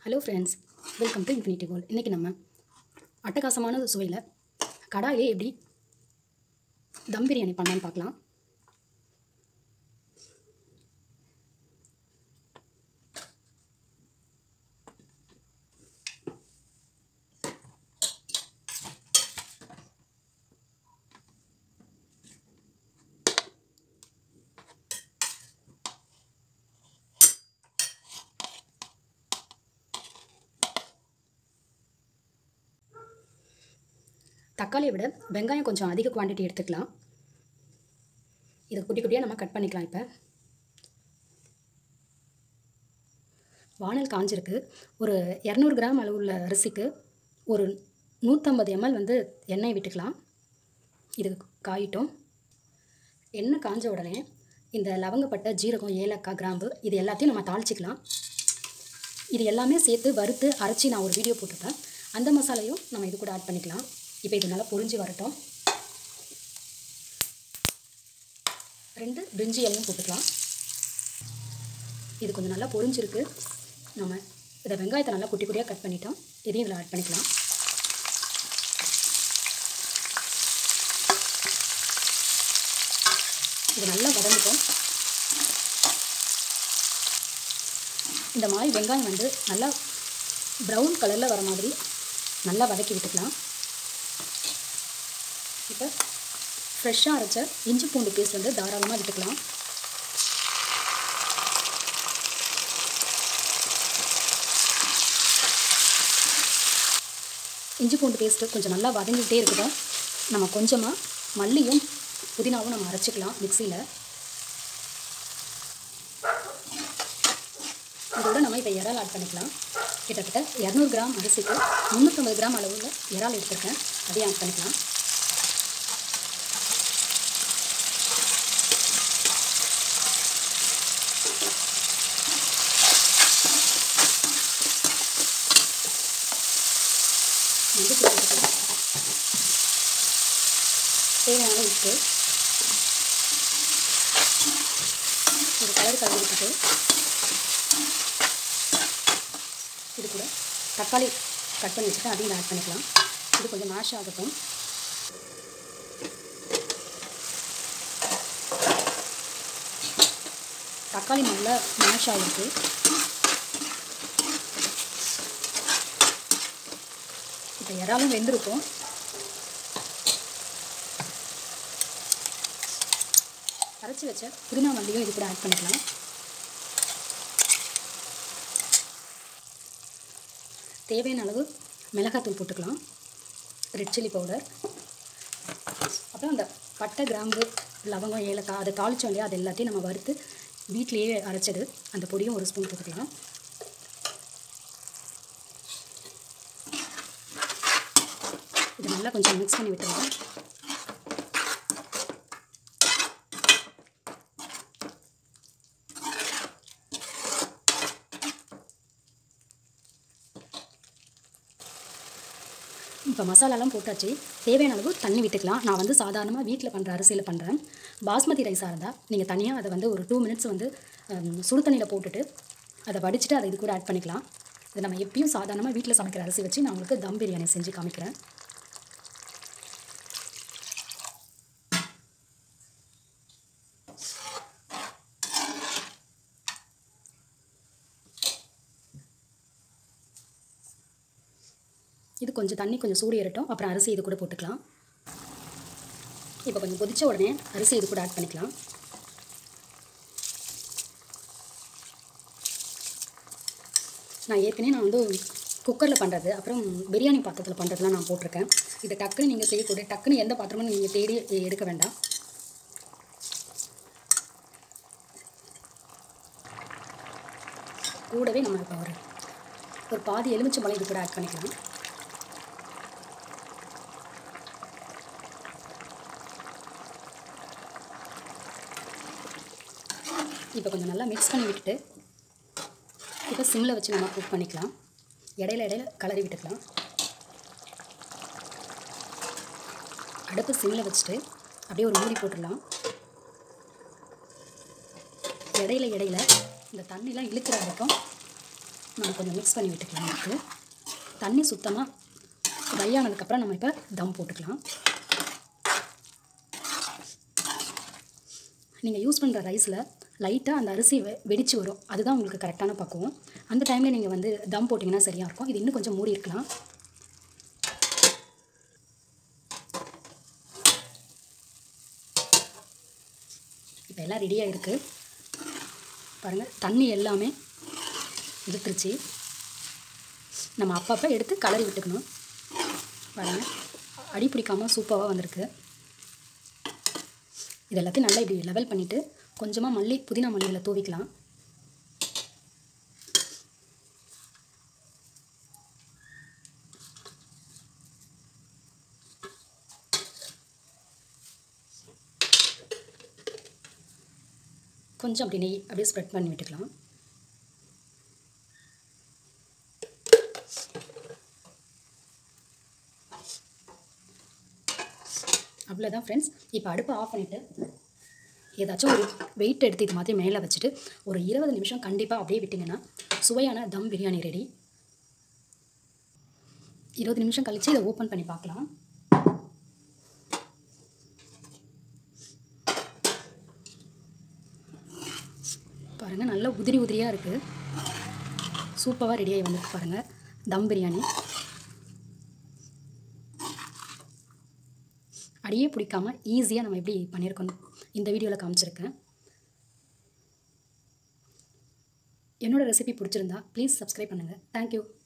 hello friends welcome to infinity goal இன்றைக்கி நம்ம அட்டகாசமான சுவையில் கடாயிலே எப்படி தம் பிரியாணி பண்ணலான்னு பார்க்கலாம் தக்காளியை விட வெங்காயம் கொஞ்சம் அதிக குவான்டிட்டி எடுத்துக்கலாம் இதை குட்டி குட்டியாக நம்ம கட் பண்ணிக்கலாம் இப்போ வானல் காஞ்சிருக்கு ஒரு இரநூறு கிராம் அளவுள்ள அரிசிக்கு ஒரு நூற்றம்பது எம்எல் வந்து எண்ணெய் விட்டுக்கலாம் இது காயிட்டும் எண்ணெய் காஞ்ச உடனே இந்த லவங்கப்பட்டை ஜீரகம் ஏலக்காய் கிராம்பு இது எல்லாத்தையும் நம்ம தாளிச்சிக்கலாம் இது எல்லாமே சேர்த்து வறுத்து அரைச்சி நான் ஒரு வீடியோ போட்டிருப்பேன் அந்த மசாலையும் நம்ம இது கூட ஆட் பண்ணிக்கலாம் இப்போ இது நல்லா பொரிஞ்சு வரட்டும் ரெண்டு பிரிஞ்சி இலையும் போட்டுக்கலாம் இது கொஞ்சம் நல்லா பொரிஞ்சிருக்கு நம்ம இதை வெங்காயத்தை நல்லா குட்டி குட்டியாக கட் பண்ணிட்டோம் இதையும் இதில் ஆட் பண்ணிக்கலாம் இது நல்லா வதங்கிட்டோம் இந்த மாதிரி வெங்காயம் வந்து நல்லா ப்ரௌன் கலரில் வர மாதிரி நல்லா வதக்கி விட்டுக்கலாம் இப்போ ஃப்ரெஷ்ஷாக அரைச்ச இஞ்சி பூண்டு பேஸ்ட் வந்து தாராளமாக விட்டுக்கலாம் இஞ்சி பூண்டு பேஸ்ட்டு கொஞ்சம் நல்லா வதங்கிக்கிட்டே இருக்கட்டும் நம்ம கொஞ்சமாக மல்லியும் புதினாவும் நம்ம அரைச்சிக்கலாம் மிக்சியில் இதோட நம்ம இப்போ இறால் ஆட் பண்ணிக்கலாம் கிட்டத்தட்ட இரநூறு கிராம் அரிசிக்கு முந்நூற்றம்பது கிராம் அளவில் இறால் எடுத்திருக்கேன் அதையும் ஆட் பண்ணிக்கலாம் வந்து போட்டுக்கலாம் தேவையான உப்பு ஒரு கலர் கலந்து விட்டுட்டு இது கூட தக்காளி கட் பண்ணி வச்சுட்டு அதையும் ஆட் பண்ணிக்கலாம் இது கொஞ்சம் மேஷ் ஆகட்டும் தக்காளி நல்லா மேஷ் ஆகிருக்கு இப்போ இறாலும் வெந்திருக்கும் அரைச்சி வச்ச புதினா மல்லியும் இது கூட ஆட் பண்ணிக்கலாம் தேவையான அளவு மிளகாத்தூள் போட்டுக்கலாம் ரெட் சில்லி பவுடர் அப்புறம் அந்த பட்டை கிராம்பு லவங்கம் ஏலக்காய் அதை தாளித்தோம் இல்லையா அது எல்லாத்தையும் நம்ம வறுத்து வீட்லேயே அரைச்சது அந்த பொடியும் ஒரு ஸ்பூன் போட்டுக்கலாம் இது நல்லா கொஞ்சம் மிக்ஸ் பண்ணி விட்டுருங்க இப்போ மசாலாலாம் போட்டாச்சு தேவையான அளவு தண்ணி விட்டுக்கலாம் நான் வந்து சாதாரணமாக வீட்டில் பண்ணுற அரிசியில் பண்ணுறேன் பாஸ்மதி ரைஸாக இருந்தால் நீங்கள் தனியாக அதை வந்து ஒரு டூ மினிட்ஸ் வந்து சுடு தண்ணியில் போட்டுட்டு அதை வடிச்சிட்டு அதை இது கூட ஆட் பண்ணிக்கலாம் இது நம்ம எப்பயும் சாதாரணமாக வீட்டில் சமைக்கிற அரிசி வச்சு நான் உங்களுக்கு தம் பிரியாணி செஞ்சு காமிக்கிறேன் இது கொஞ்சம் தண்ணி கொஞ்சம் சூடு ஏறட்டும் அப்புறம் அரிசி இது கூட போட்டுக்கலாம் இப்போ கொஞ்சம் கொதித்த உடனே அரிசி இது கூட ஆட் பண்ணிக்கலாம் நான் ஏற்கனவே நான் வந்து குக்கரில் பண்ணுறது அப்புறம் பிரியாணி பாத்திரத்தில் பண்ணுறதுலாம் நான் போட்டிருக்கேன் இதை டக்குன்னு நீங்கள் செய்யக்கூடிய டக்குன்னு எந்த பாத்திரமும் நீங்கள் தேடி எடுக்க வேண்டாம் கூடவே நம்ம இப்போ ஒரு ஒரு பாதி எலுமிச்சம்பழம் இது கூட ஆட் பண்ணிக்கலாம் இப்போ கொஞ்சம் நல்லா மிக்ஸ் பண்ணி விட்டுட்டு இப்போ சிம்மில் வச்சு நம்ம குக் பண்ணிக்கலாம் இடையில இடையில கலரி விட்டுக்கலாம் அடுப்பு சிம்மில் வச்சுட்டு அப்படியே ஒரு மூடி போட்டுடலாம் இடையில இடையில இந்த தண்ணிலாம் இழுக்கிற வரைக்கும் நம்ம கொஞ்சம் மிக்ஸ் பண்ணி விட்டுக்கலாம் இதுக்கு தண்ணி சுத்தமாக ட்ரை ஆனதுக்கப்புறம் நம்ம இப்போ தம் போட்டுக்கலாம் நீங்கள் யூஸ் பண்ணுற ரைஸில் லைட்டாக அந்த அரிசி வெ வெடிச்சு வரும் அதுதான் உங்களுக்கு கரெக்டான பக்குவம் அந்த டைமில் நீங்கள் வந்து தம் போட்டிங்கன்னா சரியாக இருக்கும் இது இன்னும் கொஞ்சம் மூடி இருக்கலாம் இப்போ எல்லாம் ரெடியாக இருக்குது பாருங்கள் தண்ணி எல்லாமே இழுத்துருச்சு நம்ம அப்பப்போ எடுத்து கலரி விட்டுக்கணும் பாருங்கள் அடி பிடிக்காமல் சூப்பராக வந்திருக்கு இது எல்லாத்தையும் நல்லா இப்படி லெவல் பண்ணிவிட்டு கொஞ்சமாக மல்லி புதினா மல்லியில் தூவிக்கலாம் கொஞ்சம் அப்படி நெய் அப்படியே ஸ்ப்ரெட் பண்ணி விட்டுக்கலாம் அவ்வளோதான் ஃப்ரெண்ட்ஸ் இப்போ அடுப்பை ஆஃப் பண்ணிவிட்டு ஏதாச்சும் ஒரு வெயிட் எடுத்து இது மாதிரி மேலே வச்சுட்டு ஒரு இருபது நிமிஷம் கண்டிப்பாக அப்படியே விட்டிங்கன்னா சுவையான தம் பிரியாணி ரெடி இருபது நிமிஷம் கழித்து இதை ஓப்பன் பண்ணி பார்க்கலாம் பாருங்கள் நல்லா உதிரி உதிரியாக இருக்குது சூப்பராக ரெடியாகி வந்துருக்கு பாருங்கள் தம் பிரியாணி அடியே பிடிக்காம ஈஸியாக நம்ம எப்படி பண்ணியிருக்கோம் இந்த வீடியோவில் காமிச்சிருக்கேன் என்னோடய ரெசிபி பிடிச்சிருந்தா ப்ளீஸ் சப்ஸ்கிரைப் பண்ணுங்கள் தேங்க்யூ